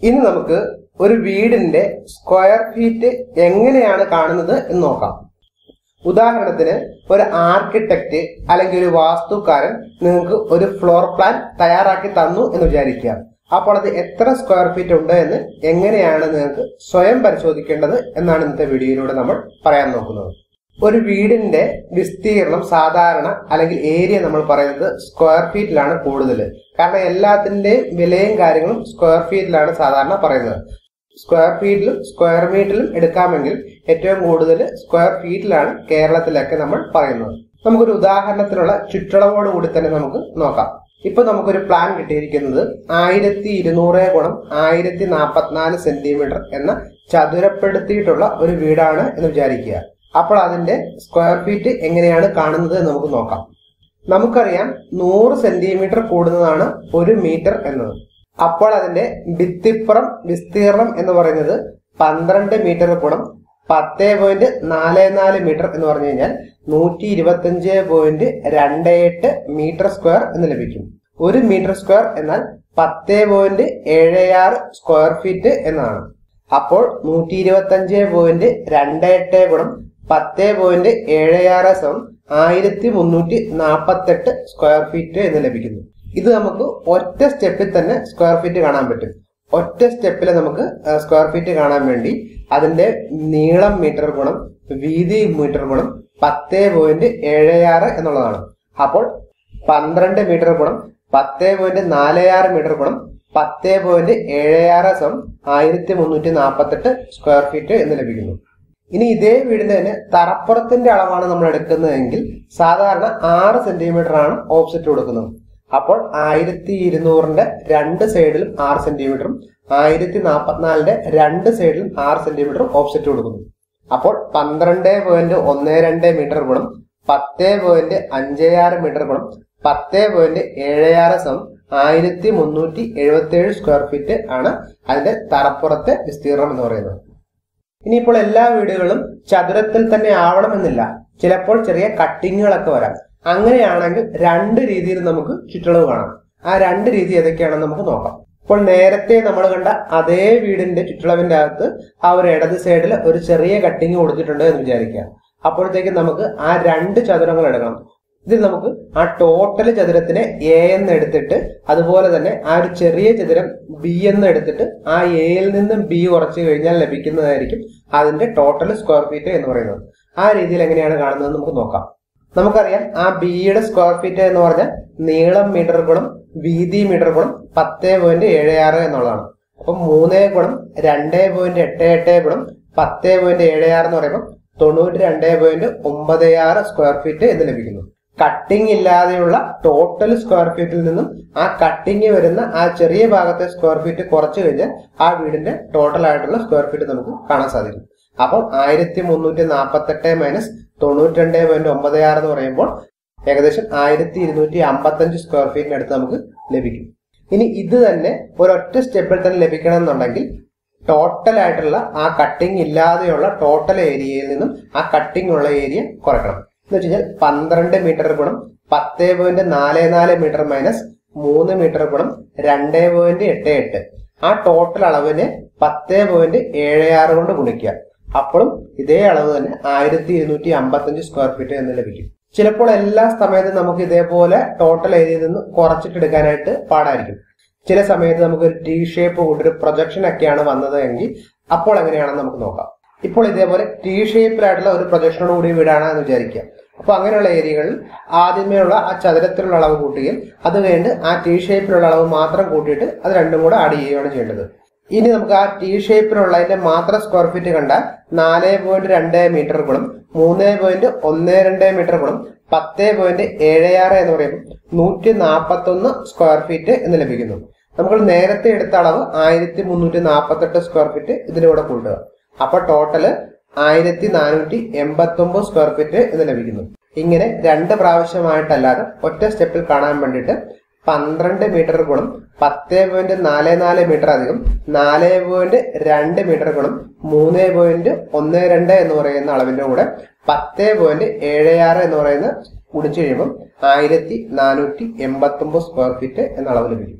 ഇനി നമുക്ക് ഒരു വീടിന്റെ സ്ക്വയർ ഫീറ്റ് എങ്ങനെയാണ് കാണുന്നത് എന്ന് നോക്കാം ഉദാഹരണത്തിന് ഒരു ആർക്കിടെക്റ്റ് അല്ലെങ്കിൽ ഒരു വാസ്തുക്കാരൻ നിങ്ങൾക്ക് ഒരു ഫ്ലോർ പ്ലാൻ തയ്യാറാക്കി തന്നു എന്ന് വിചാരിക്കുക അപ്പോൾ അത് എത്ര സ്ക്വയർ ഫീറ്റ് ഉണ്ട് എന്ന് എങ്ങനെയാണ് നിങ്ങൾക്ക് സ്വയം പരിശോധിക്കേണ്ടത് എന്നാണ് ഇന്നത്തെ വീഡിയോയിലൂടെ നമ്മൾ പറയാൻ നോക്കുന്നത് ഒരു വീടിന്റെ വിസ്തീർണം സാധാരണ അല്ലെങ്കിൽ ഏരിയ നമ്മൾ പറയുന്നത് സ്ക്വയർ ഫീറ്റിലാണ് കൂടുതൽ കാരണം എല്ലാത്തിന്റെയും വിലയും കാര്യങ്ങളും സ്ക്വയർ ഫീറ്റിലാണ് സാധാരണ പറയുന്നത് സ്ക്വയർ ഫീറ്റിലും സ്ക്വയർ മീറ്ററിലും എടുക്കാമെങ്കിൽ ഏറ്റവും കൂടുതൽ സ്ക്വയർ ഫീറ്റിലാണ് കേരളത്തിലൊക്കെ നമ്മൾ പറയുന്നത് നമുക്കൊരു ഉദാഹരണത്തിനുള്ള ചുറ്റളവോട് കൂടി തന്നെ നമുക്ക് നോക്കാം ഇപ്പൊ നമുക്കൊരു പ്ലാൻ കിട്ടിയിരിക്കുന്നത് ആയിരത്തി ഇരുന്നൂറ് ഗുണം ആയിരത്തി നാൽപ്പത്തിനാല് സെന്റിമീറ്റർ എന്ന ചതുരപ്പെടുത്തിയിട്ടുള്ള ഒരു വീടാണ് എന്ന് വിചാരിക്കുക അപ്പോൾ അതിന്റെ സ്ക്വയർ ഫീറ്റ് എങ്ങനെയാണ് കാണുന്നത് എന്ന് നമുക്ക് നോക്കാം നമുക്കറിയാം നൂറ് സെന്റിമീറ്റർ കൂടുന്നതാണ് ഒരു മീറ്റർ എന്നത് അപ്പോൾ അതിന്റെ ഭിത്തിപ്പുറം വിസ്തീർണം എന്ന് പറയുന്നത് പന്ത്രണ്ട് മീറ്റർ ഗുണം പത്ത് പോയിന്റ് നാല് നാല് മീറ്റർ എന്ന് പറഞ്ഞു കഴിഞ്ഞാൽ നൂറ്റി ഇരുപത്തി അഞ്ച് പോയിന്റ് രണ്ട് എട്ട് മീറ്റർ സ്ക്വയർ എന്ന് ലഭിക്കും ഒരു മീറ്റർ സ്ക്വയർ എന്നാൽ പത്ത് പോയിന്റ് ഏഴ് ആറ് സ്ക്വയർ ഫീറ്റ് എന്നാണ് അപ്പോൾ നൂറ്റി ഇരുപത്തി അഞ്ച് പോയിന്റ് രണ്ട് എട്ട് ഗുണം പത്ത് പോയിന്റ് ഏഴ് ആറ് സമം ആയിരത്തി മുന്നൂറ്റി നാൽപ്പത്തെട്ട് സ്ക്വയർ ഫീറ്റ് എന്ന് ലഭിക്കുന്നു ഇത് നമുക്ക് ഒറ്റ സ്റ്റെപ്പിൽ തന്നെ സ്ക്വയർ ഫീറ്റ് കാണാൻ പറ്റും ഒറ്റ സ്റ്റെപ്പിൽ നമുക്ക് സ്ക്വയർ ഫീറ്റ് കാണാൻ വേണ്ടി അതിന്റെ നീളം മീറ്റർ ഗുണം വീതി മീറ്റർ ഗുണം പത്ത് പോയിന്റ് ഏഴ് ആറ് എന്നുള്ളതാണ് അപ്പോൾ പന്ത്രണ്ട് മീറ്റർ ഗുണം പത്ത് പോയിന്റ് നാല് ആറ് മീറ്റർ ഗുണം പത്ത് പോയിന്റ് ഏഴ് ആറ് സമം ആയിരത്തി മുന്നൂറ്റി നാൽപ്പത്തെട്ട് സ്ക്വയർ ഫീറ്റ് എന്ന് ലഭിക്കുന്നു ഇനി ഇതേ വീടിന്റെ തന്നെ തറപ്പുറത്തിന്റെ അളവാണ് നമ്മൾ എടുക്കുന്നതെങ്കിൽ സാധാരണ ആറ് സെന്റിമീറ്റർ ആണ് ഓപ്സെറ്റ് കൊടുക്കുന്നത് അപ്പോൾ ആയിരത്തി ഇരുന്നൂറിന്റെ രണ്ട് സൈഡിലും ആറ് സെന്റിമീറ്ററും ആയിരത്തി നാൽപ്പത്തിനാലിന്റെ രണ്ട് സൈഡിലും ആറ് സെന്റിമീറ്ററും ഓപ്സെറ്റ് കൊടുക്കുന്നു അപ്പോൾ പന്ത്രണ്ട് പോയിന്റ് ഒന്ന് രണ്ട് മീറ്റർ ഗുണം പത്ത് പോയിന്റ് അഞ്ച് ആറ് മീറ്റർ ഗുണം പത്ത് പോയിന്റ് ഏഴ് ആറ് സമം ആയിരത്തി മുന്നൂറ്റി എഴുപത്തി ഏഴ് സ്ക്വയർ ഫീറ്റ് ആണ് അതിന്റെ തറപ്പുറത്തെ വിസ്തീർണം എന്ന് പറയുന്നത് ഇനിയിപ്പോൾ എല്ലാ വീടുകളും ചതുരത്തിൽ തന്നെ ആവണമെന്നില്ല ചിലപ്പോൾ ചെറിയ കട്ടിങ്ങുകളൊക്കെ വരാം അങ്ങനെയാണെങ്കിൽ രണ്ട് രീതിയിൽ നമുക്ക് ചുറ്റളവ് കാണാം ആ രണ്ട് രീതി ഏതൊക്കെയാണെന്ന് നമുക്ക് നോക്കാം ഇപ്പോൾ നേരത്തെ നമ്മൾ കണ്ട അതേ വീടിന്റെ ചുറ്റളവിന്റെ അകത്ത് ആ ഒരു ഇടത് സൈഡിൽ ഒരു ചെറിയ കട്ടിങ് കൊടുത്തിട്ടുണ്ട് എന്ന് വിചാരിക്കുക അപ്പോഴത്തേക്ക് നമുക്ക് ആ രണ്ട് ചതുരങ്ങൾ എടുക്കണം ഇതിൽ നമുക്ക് ആ ടോട്ടൽ ചതുരത്തിനെ എ എന്ന് എടുത്തിട്ട് അതുപോലെ തന്നെ ആ ഒരു ചെറിയ ചതുരം ബി എന്ന് എടുത്തിട്ട് ആ എയിൽ നിന്ന് ബി കുറച്ച് കഴിഞ്ഞാൽ ലഭിക്കുന്നതായിരിക്കും അതിന്റെ ടോട്ടൽ സ്ക്വയർ ഫീറ്റ് എന്ന് പറയുന്നത് ആ രീതിയിൽ എങ്ങനെയാണ് കാണുന്നത് നമുക്ക് നോക്കാം നമുക്കറിയാം ആ ബിയുടെ സ്ക്വയർ ഫീറ്റ് എന്ന് പറഞ്ഞാൽ നീളം മീറ്റർ ഗുണം വീതി മീറ്റർ ഗുണം പത്ത് പോയിന്റ് ഏഴ് ആറ് എന്നുള്ളതാണ് അപ്പം മൂന്ന് ഗുണം രണ്ട് പോയിന്റ് എട്ട് എട്ട് ഗുണം പത്ത് പോയിന്റ് ഏഴ് ആറ് എന്ന് പറയുമ്പോൾ തൊണ്ണൂറ്റി രണ്ട് പോയിന്റ് ഒമ്പത് ആറ് സ്ക്വയർ ഫീറ്റ് എന്ന് ലഭിക്കുന്നു കട്ടിങ് ഇല്ലാതെയുള്ള ടോട്ടൽ സ്ക്വയർ ഫീറ്റിൽ നിന്നും ആ കട്ടിങ് വരുന്ന ആ ചെറിയ ഭാഗത്തെ സ്ക്വയർ ഫീറ്റ് കുറച്ച് കഴിഞ്ഞാൽ ആ വീടിന്റെ ടോട്ടൽ ആയിട്ടുള്ള സ്ക്വയർ ഫീറ്റ് നമുക്ക് കാണാൻ സാധിക്കും അപ്പോൾ ആയിരത്തി മുന്നൂറ്റി നാൽപ്പത്തെട്ട് മൈനസ് തൊണ്ണൂറ്റി രണ്ട് പോയിന്റ് ഒമ്പത് ആറ് എന്ന് പറയുമ്പോൾ ഏകദേശം ആയിരത്തി ഇരുന്നൂറ്റി അമ്പത്തഞ്ച് സ്ക്വയർ ഫീറ്റിനടുത്ത് നമുക്ക് ലഭിക്കും ഇനി ഇത് തന്നെ ഒരൊറ്റ സ്റ്റെപ്പിൽ തന്നെ ലഭിക്കണം എന്നുണ്ടെങ്കിൽ ടോട്ടൽ ആയിട്ടുള്ള ആ കട്ടിങ് ഇല്ലാതെയുള്ള ടോട്ടൽ ഏരിയയിൽ നിന്നും ആ കട്ടിങ് ഉള്ള ഏരിയ കുറയ്ക്കണം എന്ന് വെച്ച് കഴിഞ്ഞാൽ പന്ത്രണ്ട് മീറ്റർ ഗുണം പത്ത് പോയിന്റ് നാല് നാല് മീറ്റർ മൈനസ് മൂന്ന് മീറ്റർ ഗുണം രണ്ട് പോയിന്റ് എട്ട് എട്ട് ആ ടോട്ടൽ അളവിനെ പത്ത് പോയിന്റ് ഏഴ് ആറ് കൊണ്ട് ഗുണിക്കുക അപ്പോഴും ഇതേ അളവ് തന്നെ ആയിരത്തി ഇരുന്നൂറ്റി അമ്പത്തഞ്ച് സ്ക്വയർ ഫീറ്റ് എന്ന് ലഭിക്കും ചിലപ്പോൾ എല്ലാ സമയത്തും നമുക്ക് ഇതേപോലെ ടോട്ടൽ ഏരിയയിൽ നിന്ന് കുറച്ചിട്ടെടുക്കാനായിട്ട് പാടായിരിക്കും ചില സമയത്ത് നമുക്ക് ഒരു ടി ഷേപ്പ് കൊണ്ടൊരു പ്രൊജക്ഷൻ ഒക്കെയാണ് വന്നത് എങ്കിൽ അപ്പോൾ എങ്ങനെയാണെന്ന് നമുക്ക് നോക്കാം ഇപ്പോൾ ഇതേപോലെ ടി ഷേപ്പിലായിട്ടുള്ള ഒരു പ്രൊജക്ഷനോട് കൂടി വീടാണ് എന്ന് വിചാരിക്കുക അപ്പൊ അങ്ങനെയുള്ള ഏരിയകളിൽ ആദ്യമേയുള്ള ആ ചതുരത്തിലുള്ള അളവ് കൂട്ടുകയും അത് കഴിഞ്ഞ് ആ ടി ഷേപ്പിലുള്ള അളവ് മാത്രം കൂട്ടിയിട്ട് അത് രണ്ടും കൂടെ ആഡ് ചെയ്യുകയാണ് ചെയ്യേണ്ടത് ഇനി നമുക്ക് ആ ടി ഷേപ്പിലുള്ളതിന്റെ മാത്രം സ്ക്വയർ ഫീറ്റ് കണ്ടാൽ നാല് പോയിന്റ് രണ്ട് മീറ്റർ ഗുണം മൂന്ന് പോയിന്റ് ഒന്ന് രണ്ട് മീറ്റർ ഗുണം പത്ത് പോയിന്റ് ഏഴ് ആറ് എന്ന് പറയുമ്പോൾ നൂറ്റി നാൽപ്പത്തി ഒന്ന് സ്ക്വയർ ഫീറ്റ് എന്ന് ലഭിക്കുന്നു നമ്മൾ നേരത്തെ എടുത്ത അളവ് ആയിരത്തി മുന്നൂറ്റി നാൽപ്പത്തെട്ട് സ്ക്വയർ ഫീറ്റ് ഇതിന്റെ കൂടെ കൂട്ടുക അപ്പൊ ടോട്ടല് ആയിരത്തി നാനൂറ്റി എൺപത്തി ഒമ്പത് സ്ക്വയർ ഫീറ്റ് എന്ന് ലഭിക്കുന്നു ഇങ്ങനെ രണ്ട് പ്രാവശ്യമായിട്ടല്ലാതെ ഒറ്റ സ്റ്റെപ്പിൽ കാണാൻ വേണ്ടിയിട്ട് പന്ത്രണ്ട് മീറ്റർ ഗുണം പത്ത് പോയിന്റ് നാല് നാല് മീറ്റർ അധികം നാല് പോയിന്റ് രണ്ട് മീറ്റർ ഗുണം മൂന്ന് പോയിന്റ് ഒന്ന് രണ്ട് എന്ന് പറയുന്ന അളവിന്റെ കൂടെ പത്ത് പോയിന്റ് ഏഴ് ആറ് എന്ന് പറയുന്ന ഗുണിച്ചു കഴിയുമ്പോൾ ആയിരത്തി നാനൂറ്റി എൺപത്തി ഒമ്പത് സ്ക്വയർ ഫീറ്റ് എന്ന അളവ് ലഭിക്കും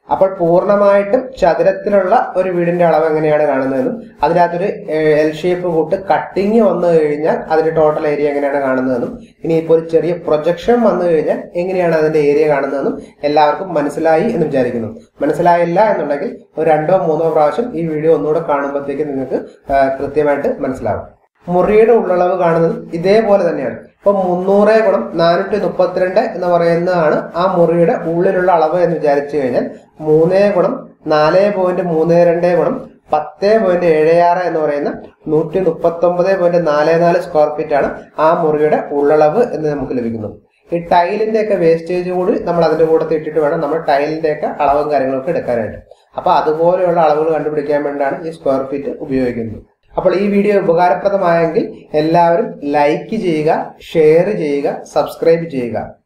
അപ്പോൾ പൂർണ്ണമായിട്ടും ചതുരത്തിലുള്ള ഒരു വീടിന്റെ അളവ് എങ്ങനെയാണ് കാണുന്നതെന്നും അതിനകത്തൊരു എൽ ഷേപ്പ് കൂട്ട് കട്ടിങ് വന്നു കഴിഞ്ഞാൽ അതിന്റെ ടോട്ടൽ ഏരിയ എങ്ങനെയാണ് കാണുന്നതെന്നും ഇനിയിപ്പോൾ ഒരു ചെറിയ പ്രൊജക്ഷൻ വന്നു കഴിഞ്ഞാൽ എങ്ങനെയാണ് അതിന്റെ ഏരിയ കാണുന്നതെന്നും എല്ലാവർക്കും മനസ്സിലായി എന്ന് വിചാരിക്കുന്നു മനസ്സിലായില്ല എന്നുണ്ടെങ്കിൽ ഒരു രണ്ടോ മൂന്നോ പ്രാവശ്യം ഈ വീഡിയോ ഒന്നുകൂടെ കാണുമ്പോഴത്തേക്ക് നിങ്ങൾക്ക് ആ, കൃത്യമായിട്ട് മനസ്സിലാവും മുറിയുടെ ഉള്ളളവ് കാണുന്നത് ഇതേപോലെ തന്നെയാണ് ഇപ്പൊ മുന്നൂറ് ഗുണം നാനൂറ്റി മുപ്പത്തിരണ്ട് എന്ന് പറയുന്നതാണ് ആ മുറിയുടെ ഉള്ളിലുള്ള അളവ് എന്ന് വിചാരിച്ചു കഴിഞ്ഞാൽ മൂന്നേ ഗുണം നാല് പോയിന്റ് മൂന്ന് രണ്ട് ഗുണം പത്ത് പോയിന്റ് ഏഴ് ആറ് എന്ന് പറയുന്ന നൂറ്റി മുപ്പത്തി ഒമ്പത് പോയിന്റ് നാല് നാല് സ്ക്വയർ ഫീറ്റ് ആണ് ആ മുറിയുടെ ഉള്ളളവ് എന്ന് നമുക്ക് ലഭിക്കുന്നത് ഈ ടൈലിന്റെ ഒക്കെ വേസ്റ്റേജ് കൂടി നമ്മൾ അതിന്റെ കൂടെ ഇട്ടിട്ട് വേണം നമ്മൾ ടൈലിന്റെ ഒക്കെ അളവും കാര്യങ്ങളൊക്കെ എടുക്കാനായിട്ട് അപ്പൊ അതുപോലെയുള്ള അളവുകൾ കണ്ടുപിടിക്കാൻ വേണ്ടിയാണ് ഈ സ്ക്വയർ ഫീറ്റ് ഉപയോഗിക്കുന്നത് അപ്പോൾ ഈ വീഡിയോ ഉപകാരപ്രദമായെങ്കിൽ എല്ലാവരും ലൈക്ക് ചെയ്യുക ഷെയർ ചെയ്യുക സബ്സ്ക്രൈബ് ചെയ്യുക